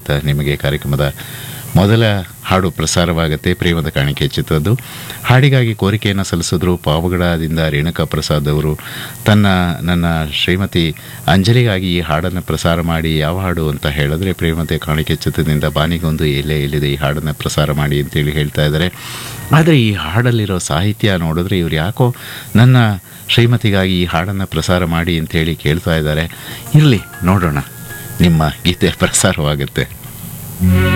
ಹೇಳ್ತಾ ನಿಮಗೆ ಕಾರ್ಯಕ್ರಮದ ಮೊದಲ ಹಾಡು ಪ್ರಸಾರವಾಗುತ್ತೆ ಪ್ರೇಮದ ಕಾಣಿಕೆ ಚಿತ್ರದ್ದು ಹಾಡಿಗಾಗಿ ಕೋರಿಕೆಯನ್ನು ಸಲ್ಲಿಸಿದ್ರು ಪಾವಗಡದಿಂದ ರೇಣುಕಾ ಪ್ರಸಾದ್ ಅವರು ತನ್ನ ನನ್ನ ಶ್ರೀಮತಿ ಅಂಜಲಿಗಾಗಿ ಈ ಹಾಡನ್ನು ಪ್ರಸಾರ ಮಾಡಿ ಯಾವ ಹಾಡು ಅಂತ ಹೇಳಿದ್ರೆ ಪ್ರೇಮದ ಕಾಣಿಕೆ ಚಿತ್ರದಿಂದ ಬಾನಿಗೊಂದು ಎಲ್ಲೇ ಎಲ್ಲಿದೆ ಈ ಹಾಡನ್ನು ಪ್ರಸಾರ ಮಾಡಿ ಅಂತೇಳಿ ಹೇಳ್ತಾ ಇದ್ದಾರೆ ಆದರೆ ಈ ಹಾಡಲ್ಲಿರೋ ಸಾಹಿತ್ಯ ನೋಡಿದ್ರೆ ಇವ್ರು ಯಾಕೋ ನನ್ನ ಶ್ರೀಮತಿಗಾಗಿ ಈ ಹಾಡನ್ನು ಪ್ರಸಾರ ಮಾಡಿ ಅಂತೇಳಿ ಕೇಳ್ತಾ ಇದ್ದಾರೆ ಇರಲಿ ನೋಡೋಣ ನಿಮ್ಮ ಗೀತೆ ಪ್ರಸಾರವಾಗುತ್ತೆ